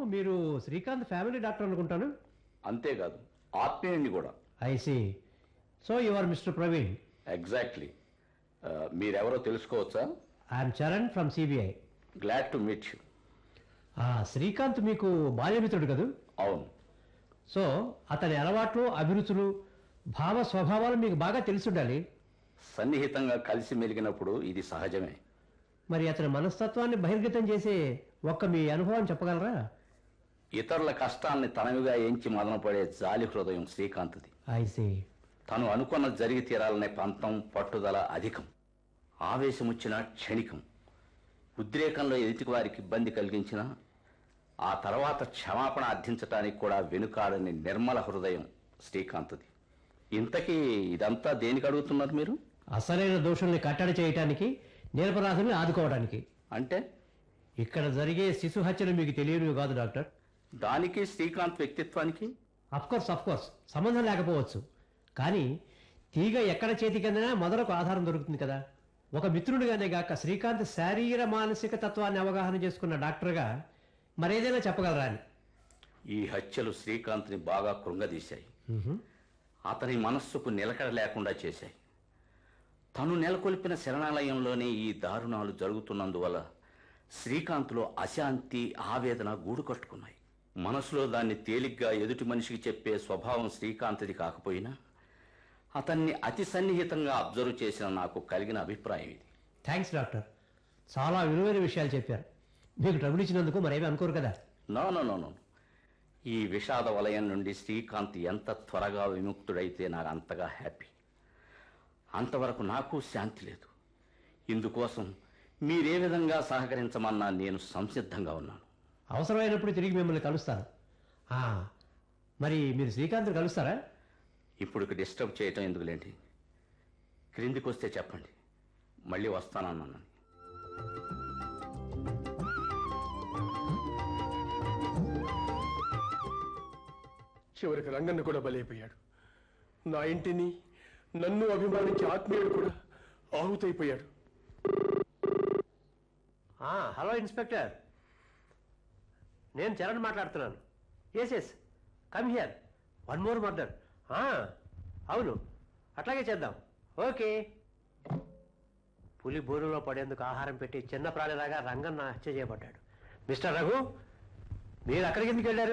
మీరు Srikanth family doctor అనుకుంటాను అంతేకాదు ఆత్మీయుని కూడా I see so you are mister Praveen exactly మీరెవరో తెలుసుకోవచ్చా I'm Charan from CBI glad to meet you Srikanth మీకు బాల్యమిత్రుడు కదూ అవును సో అతని అలవాట్లు అభిరుచులు భావ స్వభావాలు మీకు బాగా తెలిసుండాలి సన్నిహితంగా కలిసి మెలిగినప్పుడు ఇది సహజమే మరి అతని మనస్తత్వాన్ని బహిర్గతం చేసే ఒక్క మీ అనుభవం చెప్పగలరా ఇతరుల కష్టాల్ని తనవిగా ఎంచి మదనపడే జాలి హృదయం శ్రీకాంత్ది ఐ సి తను అనుకున్న జరిగి తీరాలనే పంతం పట్టుదల అధికం ఆవేశం వచ్చిన క్షణికం ఉద్రేకంలో ఎదుటి వారికి ఇబ్బంది కలిగించిన ఆ తర్వాత క్షమాపణ అర్థించటానికి కూడా వెనుకాడని నిర్మల హృదయం శ్రీకాంత్ది ఇంతకీ ఇదంతా దేనికి అడుగుతున్నారు మీరు అసలైన దోషుల్ని కట్టడి చేయటానికి నిరపరాధుల్ని ఆదుకోవడానికి అంటే ఇక్కడ జరిగే శిశు హత్యలు మీకు తెలియనివి కాదు డాక్టర్ దానికి శ్రీకాంత్ వ్యక్తిత్వానికి కోర్స్ కోర్స్ సంబంధం లేకపోవచ్చు కానీ తీగ ఎక్కడ చేతికందినా మొదలకు ఆధారం దొరుకుతుంది కదా ఒక మిత్రుడిగానే గాక శ్రీకాంత్ శారీర మానసిక తత్వాన్ని అవగాహన చేసుకున్న డాక్టర్గా మరేదైనా చెప్పగలరా అని ఈ హత్యలు శ్రీకాంత్ని బాగా కృంగదీశాయి అతని మనస్సుకు నిలకడ లేకుండా చేశాయి తను నెలకొల్పిన శరణాలయంలోనే ఈ దారుణాలు జరుగుతున్నందువల్ల శ్రీకాంత్లో అశాంతి ఆవేదన గూడు కట్టుకున్నాయి మనసులో దాన్ని తేలిగ్గా ఎదుటి మనిషికి చెప్పే స్వభావం శ్రీకాంత్ది కాకపోయినా అతన్ని అతి సన్నిహితంగా అబ్జర్వ్ చేసిన నాకు కలిగిన అభిప్రాయం ఇది థ్యాంక్స్ డాక్టర్ చాలా విలువైన విషయాలు చెప్పారు మీకు ట్రబుల్ ఇచ్చినందుకు మరేమీ అనుకోరు కదా నో నో నో నో ఈ విషాద వలయం నుండి శ్రీకాంత్ ఎంత త్వరగా విముక్తుడైతే నాకు అంతగా హ్యాపీ అంతవరకు నాకు శాంతి లేదు ఇందుకోసం మీరే విధంగా సహకరించమన్నా నేను సంసిద్ధంగా ఉన్నాను అవసరమైనప్పుడు తిరిగి మిమ్మల్ని కలుస్తాను ఆ, మరి మీరు శ్రీకాంత్ కలుస్తారా ఇప్పుడు డిస్టర్బ్ చేయటం ఎందుకులేండి క్రిందికి వస్తే చెప్పండి మళ్ళీ వస్తానన్నాను చివరికి రంగన్న కూడా బలైపోయాడు నా ఇంటిని నన్ను అభిమానించే ఆత్మీయుడు కూడా ఆహుతైపోయాడు ఆ, హలో ఇన్స్పెక్టర్ నేను చరణ్ మాట్లాడుతున్నాను yes yes come here one more murder అవును అట్లాగే చేద్దాం ఓకే పులి బోరులో పడేందుకు ఆహారం పెట్టి చిన్న ప్రాణిలాగా రంగన్న హత్య చేయబడ్డాడు మిస్టర్ రఘు మీరు అక్కడికి ఎందుకు వెళ్ళారు